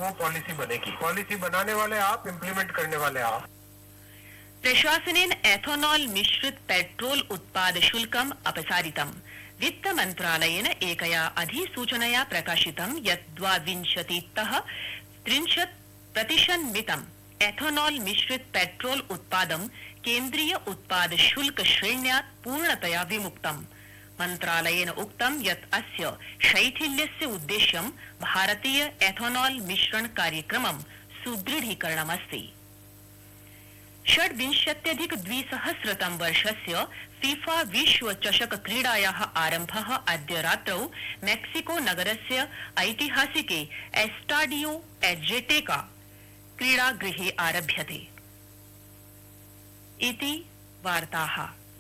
वो पॉलिसी बनेगी पॉलिसी बनाने वाले आप इम्प्लीमेंट करने वाले आप प्रशासनेन एथोनॉल मिश्रित पेट्रोल उत्पाद शुल्कम् अपसारितम् वित्तमन्त्रालयेन एकया अधिसूचनया प्रकाशितं यत् द्वाविंशतितः त्रिंशत् प्रतिशन्मितम् एथोनॉल मिश्रित पेट्रोल उत्पादं केन्द्रीय उत्पाद शुल्क श्रेण्यात् पूर्णतया विमुक्तम् मन्त्रालयेन उक्तं यत् अस्य शैथिल्यस्य उद्देश्यं भारतीय एथोनॉल मिश्रण कार्यक्रमं सुदृढीकरणमस्ति षड्विंशत्यधिक द्विसहस्रतम वर्षस्य फीफा विश्व चषक क्रीडायाः आरम्भः अद्य रात्रौ मेक्सिको नगरस्य ऐतिहासिके एस्टाडियो एजेटेका क्रीडागृहे आरभ्यते इति वार्ताः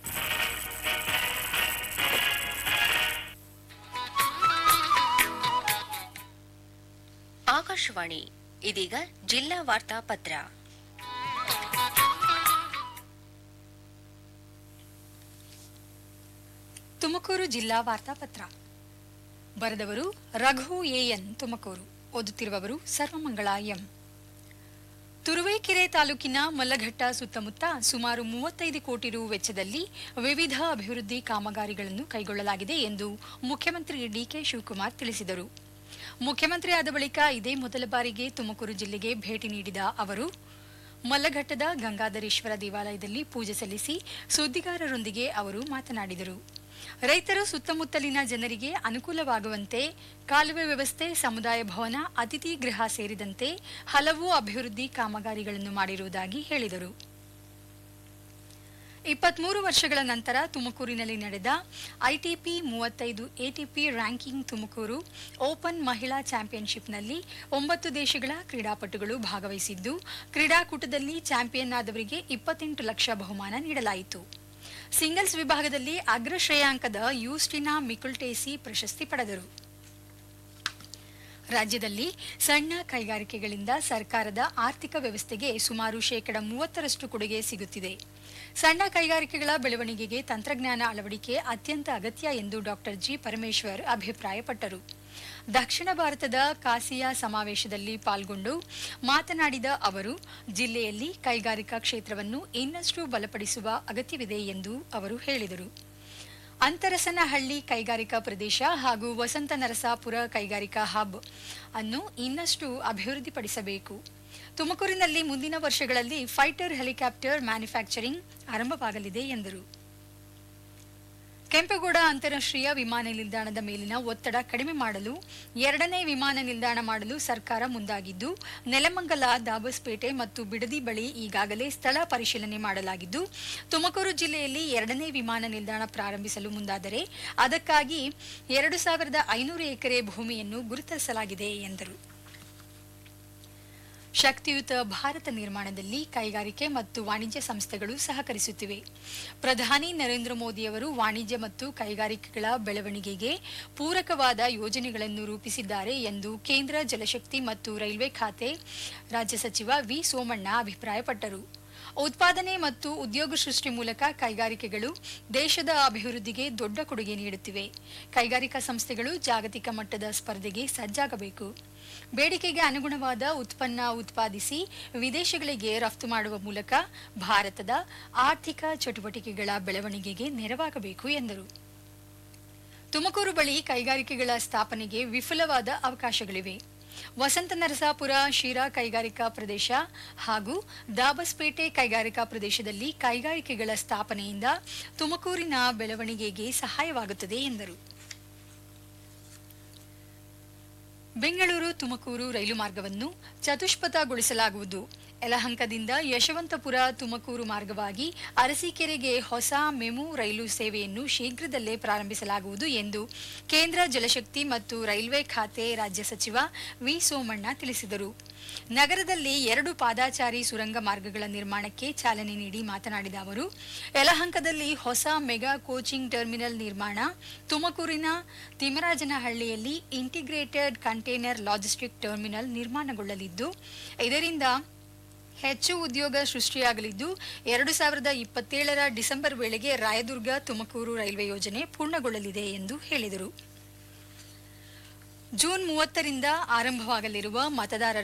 ಆಕಾಶವಾಣಿ ಇದೀಗ ಜಿಲ್ಲಾ ವಾರ್ತಾ ಪತ್ರ ತುಮಕೂರು ಜಿಲ್ಲಾ ವಾರ್ತಾಪತ್ರ ಬರೆದವರು ರಘು ಎಎನ್ ತುಮಕೂರು ಓದುತ್ತಿರುವವರು ಸರ್ವಮಂಗಳ ಎಂ ತುರುವೇಕೆರೆ ತಾಲೂಕಿನ ಮಲ್ಲಘಟ್ಟ ಸುತ್ತಮುತ್ತ ಸುಮಾರು ಮೂವತ್ತೈದು ಕೋಟಿ ರು ವೆಚ್ಚದಲ್ಲಿ ವಿವಿಧ ಅಭಿವೃದ್ಧಿ ಕಾಮಗಾರಿಗಳನ್ನು ಕೈಗೊಳ್ಳಲಾಗಿದೆ ಎಂದು ಮುಖ್ಯಮಂತ್ರಿ ಡಿಕೆ ಶಿವಕುಮಾರ್ ತಿಳಿಸಿದರು ಮುಖ್ಯಮಂತ್ರಿ ಆದ ಬಳಿಕ ಇದೇ ಮೊದಲ ಬಾರಿಗೆ ತುಮಕೂರು ಜಿಲ್ಲೆಗೆ ಭೇಟಿ ನೀಡಿದ ಅವರು ಮಲ್ಲಘಟ್ಟದ ಗಂಗಾಧರೇಶ್ವರ ದೇವಾಲಯದಲ್ಲಿ ಪೂಜೆ ಸಲ್ಲಿಸಿ ಸುದ್ದಿಗಾರರೊಂದಿಗೆ ಅವರು ಮಾತನಾಡಿದರು ರೈತರು ಸುತ್ತಮುತ್ತಲಿನ ಜನರಿಗೆ ಅನುಕೂಲವಾಗುವಂತೆ ಕಾಲುವೆ ವ್ಯವಸ್ಥೆ ಸಮುದಾಯ ಭವನ ಅತಿಥಿ ಗೃಹ ಸೇರಿದಂತೆ ಹಲವು ಅಭಿವೃದ್ಧಿ ಕಾಮಗಾರಿಗಳನ್ನು ಮಾಡಿರುವುದಾಗಿ ಹೇಳಿದರು ಇಪ್ಪತ್ಮೂರು ವರ್ಷಗಳ ನಂತರ ತುಮಕೂರಿನಲ್ಲಿ ನಡೆದ ಐಟಿಪಿ ಮೂವತ್ತೈದು ಎಟಿಪಿ ರ್ಯಾಂಕಿಂಗ್ ತುಮಕೂರು ಓಪನ್ ಮಹಿಳಾ ಚಾಂಪಿಯನ್ಶಿಪ್ನಲ್ಲಿ ಒಂಬತ್ತು ದೇಶಗಳ ಕ್ರೀಡಾಪಟುಗಳು ಭಾಗವಹಿಸಿದ್ದು ಕ್ರೀಡಾಕೂಟದಲ್ಲಿ ಚಾಂಪಿಯನ್ ಆದವರಿಗೆ ಇಪ್ಪತ್ತೆಂಟು ಲಕ್ಷ ಬಹುಮಾನ ನೀಡಲಾಯಿತು ಸಿಂಗಲ್ಸ್ ವಿಭಾಗದಲ್ಲಿ ಅಗ್ರ ಶ್ರೇಯಾಂಕದ ಯೂಸ್ಟಿನಾ ಮಿಕುಲ್ಟೇಸಿ ಪ್ರಶಸ್ತಿ ಪಡೆದರು ರಾಜ್ಯದಲ್ಲಿ ಸಣ್ಣ ಕೈಗಾರಿಕೆಗಳಿಂದ ಸರ್ಕಾರದ ಆರ್ಥಿಕ ವ್ಯವಸ್ಥೆಗೆ ಸುಮಾರು ಶೇಕಡ ಮೂವತ್ತರಷ್ಟು ಕೊಡುಗೆ ಸಿಗುತ್ತಿದೆ ಸಣ್ಣ ಕೈಗಾರಿಕೆಗಳ ಬೆಳವಣಿಗೆಗೆ ತಂತ್ರಜ್ಞಾನ ಅಳವಡಿಕೆ ಅತ್ಯಂತ ಅಗತ್ಯ ಎಂದು ಡಾಕ್ಟರ್ ಜಿ ಪರಮೇಶ್ವರ್ ಅಭಿಪ್ರಾಯಪಟ್ಟರು ದಕ್ಷಿಣ ಭಾರತದ ಕಾಸಿಯಾ ಸಮಾವೇಶದಲ್ಲಿ ಪಾಲ್ಗೊಂಡು ಮಾತನಾಡಿದ ಅವರು ಜಿಲ್ಲೆಯಲ್ಲಿ ಕೈಗಾರಿಕಾ ಕ್ಷೇತ್ರವನ್ನು ಇನ್ನಷ್ಟು ಬಲಪಡಿಸುವ ಅಗತ್ಯವಿದೆ ಎಂದು ಅವರು ಹೇಳಿದರು ಅಂತರಸನಹಳ್ಳಿ ಕೈಗಾರಿಕಾ ಪ್ರದೇಶ ಹಾಗೂ ವಸಂತ ನರಸಾಪುರ ಕೈಗಾರಿಕಾ ಹಬ್ ಅನ್ನು ಇನ್ನಷ್ಟು ಅಭಿವೃದ್ಧಿಪಡಿಸಬೇಕು ತುಮಕೂರಿನಲ್ಲಿ ಮುಂದಿನ ವರ್ಷಗಳಲ್ಲಿ ಫೈಟರ್ ಹೆಲಿಕಾಪ್ಟರ್ ಮ್ಯಾನುಫ್ಯಾಕ್ಚರಿಂಗ್ ಆರಂಭವಾಗಲಿದೆ ಎಂದರು ಕೆಂಪೇಗೌಡ ಅಂತಾರಾಷ್ಟ್ರೀಯ ವಿಮಾನ ನಿಲ್ದಾಣದ ಮೇಲಿನ ಒತ್ತಡ ಕಡಿಮೆ ಮಾಡಲು ಎರಡನೇ ವಿಮಾನ ನಿಲ್ದಾಣ ಮಾಡಲು ಸರ್ಕಾರ ಮುಂದಾಗಿದ್ದು ನೆಲಮಂಗಲ ದಾಬಸ್ಪೇಟೆ ಮತ್ತು ಬಿಡದಿ ಬಳಿ ಈಗಾಗಲೇ ಸ್ಥಳ ಪರಿಶೀಲನೆ ಮಾಡಲಾಗಿದ್ದು ತುಮಕೂರು ಜಿಲ್ಲೆಯಲ್ಲಿ ಎರಡನೇ ವಿಮಾನ ನಿಲ್ದಾಣ ಪ್ರಾರಂಭಿಸಲು ಮುಂದಾದರೆ ಅದಕ್ಕಾಗಿ ಎರಡು ಸಾವಿರದ ಐನೂರು ಎಕರೆ ಭೂಮಿಯನ್ನು ಗುರುತಿಸಲಾಗಿದೆ ಎಂದರು ಶಕ್ತಿಯುತ ಭಾರತ ನಿರ್ಮಾಣದಲ್ಲಿ ಕೈಗಾರಿಕೆ ಮತ್ತು ವಾಣಿಜ್ಯ ಸಂಸ್ಥೆಗಳು ಸಹಕರಿಸುತ್ತಿವೆ ಪ್ರಧಾನಿ ನರೇಂದ್ರ ಮೋದಿಯವರು ವಾಣಿಜ್ಯ ಮತ್ತು ಕೈಗಾರಿಕೆಗಳ ಬೆಳವಣಿಗೆಗೆ ಪೂರಕವಾದ ಯೋಜನೆಗಳನ್ನು ರೂಪಿಸಿದ್ದಾರೆ ಎಂದು ಕೇಂದ್ರ ಜಲಶಕ್ತಿ ಮತ್ತು ರೈಲ್ವೆ ಖಾತೆ ರಾಜ್ಯ ಸಚಿವ ವಿ ಸೋಮಣ್ಣ ಅಭಿಪ್ರಾಯಪಟ್ಟರು ಉತ್ಪಾದನೆ ಮತ್ತು ಉದ್ಯೋಗ ಸೃಷ್ಟಿ ಮೂಲಕ ಕೈಗಾರಿಕೆಗಳು ದೇಶದ ಅಭಿವೃದ್ಧಿಗೆ ದೊಡ್ಡ ಕೊಡುಗೆ ನೀಡುತ್ತಿವೆ ಕೈಗಾರಿಕಾ ಸಂಸ್ಥೆಗಳು ಜಾಗತಿಕ ಮಟ್ಟದ ಸ್ಪರ್ಧೆಗೆ ಸಜ್ಜಾಗಬೇಕು ಬೇಡಿಕೆಗೆ ಅನುಗುಣವಾದ ಉತ್ಪನ್ನ ಉತ್ಪಾದಿಸಿ ವಿದೇಶಗಳಿಗೆ ರಫ್ತು ಮಾಡುವ ಮೂಲಕ ಭಾರತದ ಆರ್ಥಿಕ ಚಟುವಟಿಕೆಗಳ ಬೆಳವಣಿಗೆಗೆ ನೆರವಾಗಬೇಕು ಎಂದರು ತುಮಕೂರು ಬಳಿ ಕೈಗಾರಿಕೆಗಳ ಸ್ಥಾಪನೆಗೆ ವಿಫುಲವಾದ ಅವಕಾಶಗಳಿವೆ ವಸಂತ ನರಸಾಪುರ ಶಿರಾ ಕೈಗಾರಿಕಾ ಪ್ರದೇಶ ಹಾಗೂ ದಾಬಸ್ಪೇಟೆ ಕೈಗಾರಿಕಾ ಪ್ರದೇಶದಲ್ಲಿ ಕೈಗಾರಿಕೆಗಳ ಸ್ಥಾಪನೆಯಿಂದ ತುಮಕೂರಿನ ಬೆಳವಣಿಗೆಗೆ ಸಹಾಯವಾಗುತ್ತದೆ ಎಂದರು ಬೆಂಗಳೂರು ತುಮಕೂರು ರೈಲು ಮಾರ್ಗವನ್ನು ಚತುಷ್ಪಥಗೊಳಿಸಲಾಗುವುದು ಯಲಹಂಕದಿಂದ ಯಶವಂತಪುರ ತುಮಕೂರು ಮಾರ್ಗವಾಗಿ ಅರಸೀಕೆರೆಗೆ ಹೊಸ ಮೆಮು ರೈಲು ಸೇವೆಯನ್ನು ಶೀಘ್ರದಲ್ಲೇ ಪ್ರಾರಂಭಿಸಲಾಗುವುದು ಎಂದು ಕೇಂದ್ರ ಜಲಶಕ್ತಿ ಮತ್ತು ರೈಲ್ವೆ ಖಾತೆ ರಾಜ್ಯ ಸಚಿವ ವಿ ಸೋಮಣ್ಣ ತಿಳಿಸಿದರು ನಗರದಲ್ಲಿ ಎರಡು ಪಾದಾಚಾರಿ ಸುರಂಗ ಮಾರ್ಗಗಳ ನಿರ್ಮಾಣಕ್ಕೆ ಚಾಲನೆ ನೀಡಿ ಮಾತನಾಡಿದ ಅವರು ಯಲಹಂಕದಲ್ಲಿ ಹೊಸ ಮೆಗಾ ಕೋಚಿಂಗ್ ಟರ್ಮಿನಲ್ ನಿರ್ಮಾಣ ತುಮಕೂರಿನ ತಿಮರಾಜನಹಳ್ಳಿಯಲ್ಲಿ ಇಂಟಿಗ್ರೇಟೆಡ್ ಕಂಟೈನರ್ ಲಾಜಿಸ್ಟಿಕ್ ಟರ್ಮಿನಲ್ ನಿರ್ಮಾಣಗೊಳ್ಳಲಿದ್ದು ಇದರಿಂದ ಹೆಚ್ಚು ಉದ್ಯೋಗ ಸೃಷ್ಟಿಯಾಗಲಿದ್ದು ಎರಡು ಸಾವಿರದ ಇಪ್ಪತ್ತೇಳರ ಡಿಸೆಂಬರ್ ವೇಳೆಗೆ ರಾಯದುರ್ಗ ತುಮಕೂರು ರೈಲ್ವೆ ಯೋಜನೆ ಪೂರ್ಣಗೊಳ್ಳಲಿದೆ ಎಂದು ಹೇಳಿದರು ಜೂನ್ ಮೂವತ್ತರಿಂದ ಆರಂಭವಾಗಲಿರುವ ಮತದಾರರ